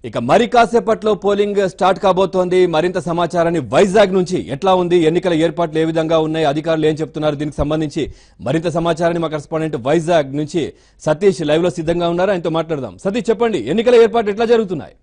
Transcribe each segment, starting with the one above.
ఇక మరి కాసేపట్లో పోలింగ్ స్టార్ట్ కాబోతోంది మరింత సమాచారాన్ని వైజాగ్ నుంచి ఎట్లా ఉంది ఎన్నికల ఏర్పాట్లు ఏ విధంగా ఉన్నాయి అధికారులు ఏం చెప్తున్నారు దీనికి సంబంధించి మరింత సమాచారాన్ని మా కరెస్పాండెంట్ వైజాగ్ నుంచి సతీష్ లైవ్ లో సిద్ధంగా ఉన్నారు ఆయనతో మాట్లాడదాం సతీష్ చెప్పండి ఎన్నికల ఏర్పాట్లు ఎట్లా జరుగుతున్నాయి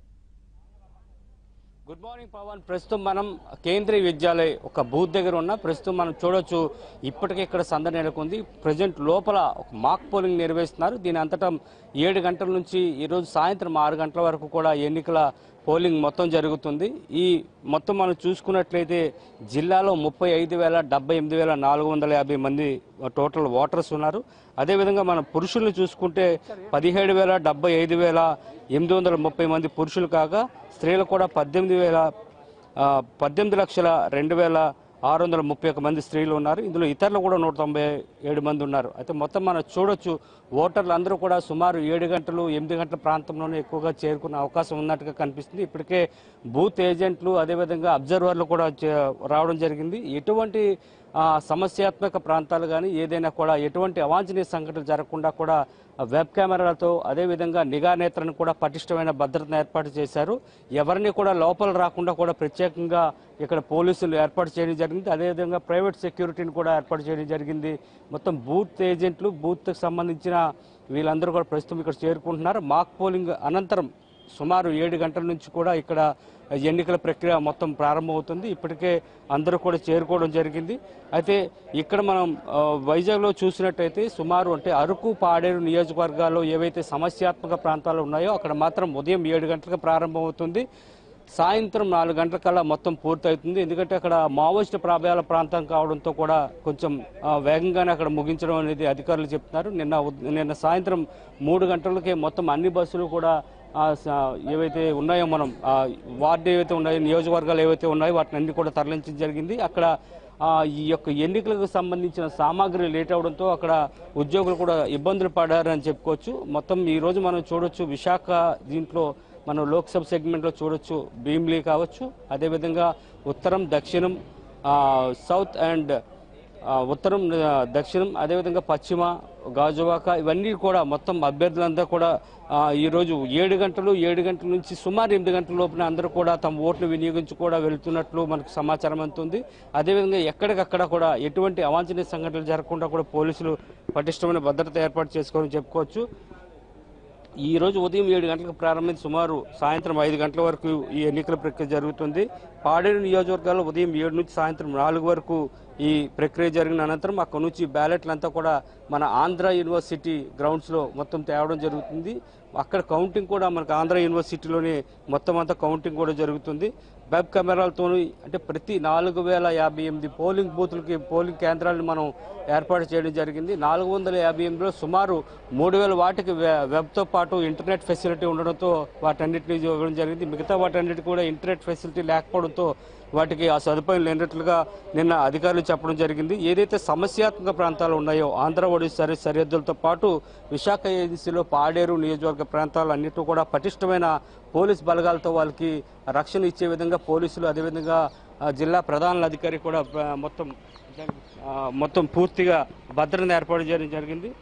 గుడ్ మార్నింగ్ పవన్ ప్రస్తుతం మనం కేంద్రీయ విద్యాలయ ఒక బూత్ దగ్గర ఉన్న ప్రస్తుతం మనం చూడొచ్చు ఇప్పటికే ఇక్కడ సందడి నెలకొంది ప్రజెంట్ లోపల ఒక మాక్ పోలింగ్ నిర్వహిస్తున్నారు దీని అంతటా ఏడు గంటల నుంచి ఈరోజు సాయంత్రం ఆరు గంటల వరకు కూడా ఎన్నికల పోలింగ్ మొత్తం జరుగుతుంది ఈ మొత్తం మనం చూసుకున్నట్లయితే జిల్లాలో ముప్పై ఐదు వేల డెబ్బై ఎనిమిది వేల నాలుగు వందల యాభై మంది టోటల్ ఓటర్స్ ఉన్నారు అదేవిధంగా మనం పురుషుల్ని చూసుకుంటే పదిహేడు వేల డెబ్బై ఐదు వేల ఎనిమిది వందల ముప్పై మంది పురుషులు కాగా స్త్రీలు కూడా పద్దెనిమిది వేల ఆ, పద్దెనిమిది లక్షల రెండు వేల ఆరు వందల ముప్పై ఒక మంది స్త్రీలు ఉన్నారు ఇందులో ఇతరులు కూడా నూట తొంభై ఏడు మంది ఉన్నారు అయితే మొత్తం మనం చూడొచ్చు ఓటర్లు అందరూ కూడా సుమారు ఏడు గంటలు ఎనిమిది గంటల ప్రాంతంలోనే ఎక్కువగా చేరుకునే అవకాశం ఉన్నట్టుగా కనిపిస్తుంది ఇప్పటికే బూత్ ఏజెంట్లు అదేవిధంగా అబ్జర్వర్లు కూడా చే- రావడం జరిగింది ఎటువంటి ఆ, సమస్యాత్మక ప్రాంతాలు కానీ ఏదైనా కూడా ఎటువంటి అవాంఛనీయ సంఘటనలు జరగకుండా కూడా వెబ్ కెమెరాలతో అదేవిధంగా నిఘా నేత్రను కూడా పటిష్టమైన భద్రతను ఏర్పాటు చేశారు ఎవరిని కూడా లోపల రాకుండా కూడా ప్రత్యేకంగా ఇక్కడ పోలీసులు ఏర్పాటు చేయడం జరిగింది అదేవిధంగా ప్రైవేట్ సెక్యూరిటీని కూడా ఏర్పాటు చేయడం జరిగింది మొత్తం బూత్ ఏజెంట్లు బూత్కి సంబంధించిన వీళ్ళందరూ కూడా ప్రస్తుతం ఇక్కడ చేరుకుంటున్నారు మాక్ పోలింగ్ అనంతరం సుమారు ఏడు గంటల నుంచి కూడా ఇక్కడ ఎన్నికల ప్రక్రియ మొత్తం ప్రారంభమవుతుంది ఇప్పటికే అందరూ కూడా చేరుకోవడం జరిగింది అయితే ఇక్కడ మనం ఆ, వైజాగ్లో చూసినట్టయితే సుమారు అంటే అరకు పాడేరు నియోజకవర్గాల్లో ఏవైతే సమస్యాత్మక ప్రాంతాలు ఉన్నాయో అక్కడ మాత్రం ఉదయం ఏడు గంటలకు ప్రారంభమవుతుంది సాయంత్రం నాలుగు గంటల కల్లా మొత్తం పూర్తవుతుంది ఎందుకంటే అక్కడ మావోయిస్ట్ ప్రాబల్యాల ప్రాంతం కావడంతో కూడా కొంచెం ఆ, వేగంగానే అక్కడ ముగించడం అనేది అధికారులు చెప్తున్నారు నిన్న ఉద్- నిన్న సాయంత్రం మూడు గంటలకే మొత్తం అన్ని బస్సులు కూడా ఆ, స- ఏవైతే ఉన్నాయో మనం ఆ, వార్డు ఏవైతే ఉన్నాయో నియోజకవర్గాలు ఏవైతే ఉన్నాయో వాటిని అన్ని కూడా తరలించడం జరిగింది అక్కడ ఆ, ఈ యొక్క ఎన్నికలకు సంబంధించిన సామాగ్రి లేట్ అవడంతో అక్కడ ఉద్యోగులు కూడా ఇబ్బందులు పడారని చెప్పుకోవచ్చు మొత్తం ఈ రోజు మనం చూడొచ్చు విశాఖ దీంట్లో మనం లోక్సభ సెగ్మెంట్లో చూడొచ్చు భీమ్లీ కావచ్చు అదేవిధంగా ఉత్తరం దక్షిణం ఆ, సౌత్ అండ్ ఆ, ఉత్తరం ఆ, దక్షిణం అదేవిధంగా పశ్చిమ గాజువాక ఇవన్నీ కూడా మొత్తం అభ్యర్థులంతా కూడా ఆ, ఈరోజు ఏడు గంటలు ఏడు గంటల నుంచి సుమారు ఎనిమిది గంటల లోపున అందరూ కూడా తమ ఓట్లు వినియోగించి కూడా వెళ్తున్నట్లు మనకు సమాచారం అందుతుంది అదేవిధంగా ఎక్కడికక్కడ కూడా ఎటువంటి అవాంఛనీయ సంఘటనలు జరగకుండా కూడా పోలీసులు పటిష్టమైన భద్రత ఏర్పాటు చేసుకోవాలని చెప్పుకోవచ్చు ఈ రోజు ఉదయం ఏడు గంటలకు ప్రారంభించి సుమారు సాయంత్రం ఐదు గంటల వరకు ఈ ఎన్నికల ప్రక్రియ జరుగుతుంది పాడేరు నియోజకవర్గాల్లో ఉదయం ఏడు నుంచి సాయంత్రం నాలుగు వరకు ఈ ప్రక్రియ జరిగిన అనంతరం అక్కడ నుంచి బ్యాలెట్లంతా కూడా మన ఆంధ్ర యూనివర్సిటీ గ్రౌండ్స్లో మొత్తం తేవడం జరుగుతుంది అక్కడ కౌంటింగ్ కూడా మనకు ఆంధ్ర యూనివర్సిటీలోనే మొత్తం అంతా కౌంటింగ్ కూడా జరుగుతుంది వెబ్ కెమెరాలతో అంటే ప్రతి నాలుగు వేల యాభై ఎనిమిది పోలింగ్ బూత్లకి పోలింగ్ కేంద్రాలను మనం ఏర్పాటు చేయడం జరిగింది నాలుగు వందల యాభై ఎనిమిదిలో సుమారు మూడు వేల వాటికి వె- వెబ్తో పాటు ఇంటర్నెట్ ఫెసిలిటీ ఉండడంతో వాటన్నిటిని ఇవ్వడం జరిగింది మిగతా వాటన్నిటి కూడా ఇంటర్నెట్ ఫెసిలిటీ లేకపోవడంతో వాటికి ఆ సదుపాయం లేనట్లుగా నిన్న అధికారులు చెప్పడం జరిగింది ఏదైతే సమస్యాత్మక ప్రాంతాలు ఉన్నాయో ఆంధ్ర ఒడిశా సరిహద్దులతో పాటు విశాఖ ఏజెన్సీలో పాడేరు నియోజకవర్గ ప్రాంతాలు అన్నిటి కూడా పటిష్టమైన పోలీస్ బలగాలతో వాళ్ళకి రక్షణ ఇచ్చే విధంగా పోలీసులు అదేవిధంగా ఆ, జిల్లా ప్రధాన అధికారి కూడా ఆ, మొత్తం ఆ, మొత్తం పూర్తిగా భద్రతను ఏర్పాటు చేయడం జరిగింది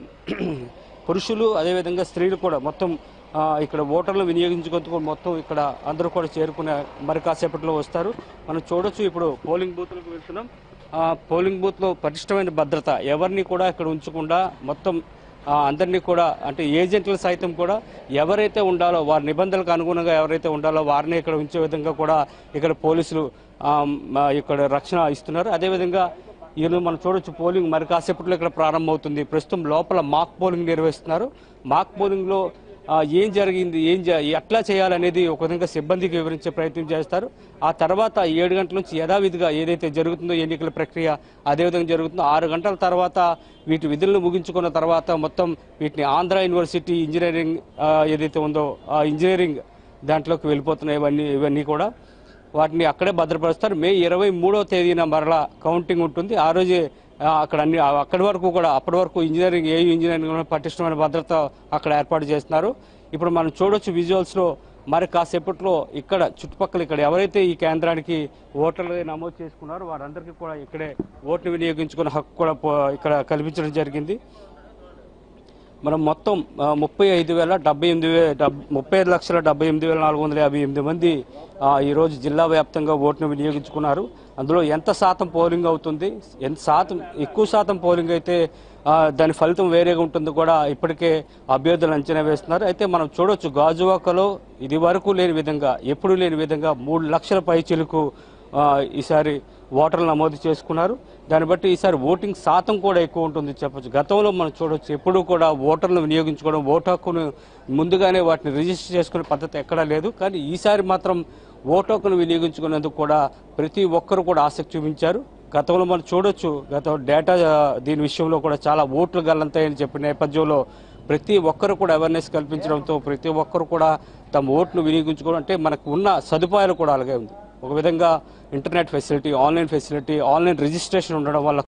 పురుషులు అదేవిధంగా స్త్రీలు కూడా మొత్తం ఆ, ఇక్కడ ఓటర్లు వినియోగించుకుంటూ మొత్తం ఇక్కడ అందరూ కూడా చేరుకునే మరి కాసేపట్లో వస్తారు మనం చూడొచ్చు ఇప్పుడు పోలింగ్ బూత్లకు వెళ్తున్నాం ఆ, పోలింగ్ బూత్లో పటిష్టమైన భద్రత ఎవరిని కూడా ఇక్కడ ఉంచకుండా మొత్తం ఆ, అందరినీ కూడా అంటే ఏజెంట్లు సైతం కూడా ఎవరైతే ఉండాలో వారి నిబంధనలకు అనుగుణంగా ఎవరైతే ఉండాలో వారిని ఇక్కడ ఉంచే విధంగా కూడా ఇక్కడ పోలీసులు ఆ, మ- ఇక్కడ రక్షణ ఇస్తున్నారు అదేవిధంగా ఈరోజు మనం చూడొచ్చు పోలింగ్ మరి కాసేపట్లో ఇక్కడ ప్రారంభమవుతుంది ప్రస్తుతం లోపల మాక్ పోలింగ్ నిర్వహిస్తున్నారు మాక్ పోలింగ్లో ఆ, ఏం జరిగింది ఏం జ- ఎట్లా చేయాలనేది ఒక విధంగా సిబ్బందికి వివరించే ప్రయత్నం చేస్తారు ఆ తర్వాత ఏడు గంటల నుంచి యథావిధిగా ఏదైతే జరుగుతుందో ఎన్నికల ప్రక్రియ అదేవిధంగా జరుగుతుందో ఆరు గంటల తర్వాత వీటి విధులను ముగించుకున్న తర్వాత మొత్తం వీటిని ఆంధ్ర యూనివర్సిటీ ఇంజనీరింగ్ ఆ, ఏదైతే ఉందో ఆ ఇంజనీరింగ్ దాంట్లోకి వెళ్ళిపోతున్నాయి ఇవన్నీ ఇవన్నీ కూడా వాటిని అక్కడే భద్రపరుస్తారు మే ఇరవై మూడో తేదీన మరలా కౌంటింగ్ ఉంటుంది ఆ రోజే ఆ, అక్కడ అన్ని ఆ, అక్కడి వరకు కూడా అప్పటి వరకు ఇంజనీరింగ్ ఏ ఇంజనీరింగ్ కూడా పటిష్టమైన భద్రత అక్కడ ఏర్పాటు చేస్తున్నారు ఇప్పుడు మనం చూడొచ్చు విజువల్స్ లో మరి కాసేపట్లో ఇక్కడ చుట్టుపక్కల ఇక్కడ ఎవరైతే ఈ కేంద్రానికి ఓటర్లు నమోదు చేసుకున్నారో వారందరికీ కూడా ఇక్కడే ఓట్లు వినియోగించుకునే హక్కు కూడా పో- ఇక్కడ కల్పించడం జరిగింది మనం మొత్తం ఆ, ముప్పై ఐదు వేల డెబ్బై ఎనిమిది వే డబ్- ముప్పై ఐదు లక్షల డెబ్బై ఎనిమిది వేల నాలుగు వందల యాభై ఎనిమిది మంది ఆ, ఈరోజు జిల్లా వ్యాప్తంగా ఓటును వినియోగించుకున్నారు అందులో ఎంత శాతం పోలింగ్ అవుతుంది ఎంత శాతం ఎక్కువ శాతం పోలింగ్ అయితే ఆ, దాని ఫలితం వేరేగా ఉంటుందో కూడా ఇప్పటికే అభ్యర్థులు అంచనా వేస్తున్నారు అయితే మనం చూడొచ్చు గాజువాకలో ఇది వరకు లేని విధంగా ఎప్పుడు లేని విధంగా మూడు లక్షల పైచిలకు ఆ, ఈసారి ఓటర్లు నమోదు చేసుకున్నారు దాన్ని బట్టి ఈసారి ఓటింగ్ శాతం కూడా ఎక్కువ ఉంటుంది చెప్పొచ్చు గతంలో మనం చూడొచ్చు ఎప్పుడూ కూడా ఓటర్లను వినియోగించుకోవడం ఓటు హక్కును ముందుగానే వాటిని రిజిస్టర్ చేసుకునే పద్ధతి ఎక్కడా లేదు కానీ ఈసారి మాత్రం ఓటు హక్కును వినియోగించుకునేందుకు కూడా ప్రతి ఒక్కరు కూడా ఆసక్తి చూపించారు గతంలో మనం చూడొచ్చు గత డేటా ఆ, దీని విషయంలో కూడా చాలా ఓట్లు గల్లంతాయని చెప్పిన నేపథ్యంలో ప్రతి ఒక్కరు కూడా అవేర్నెస్ కల్పించడంతో ప్రతి ఒక్కరు కూడా తమ ఓటును వినియోగించుకోవడం అంటే మనకు ఉన్న సదుపాయాలు కూడా అలాగే ఉంది ఒక విధంగా internet facility online facility online registration ఉండడం వల్ల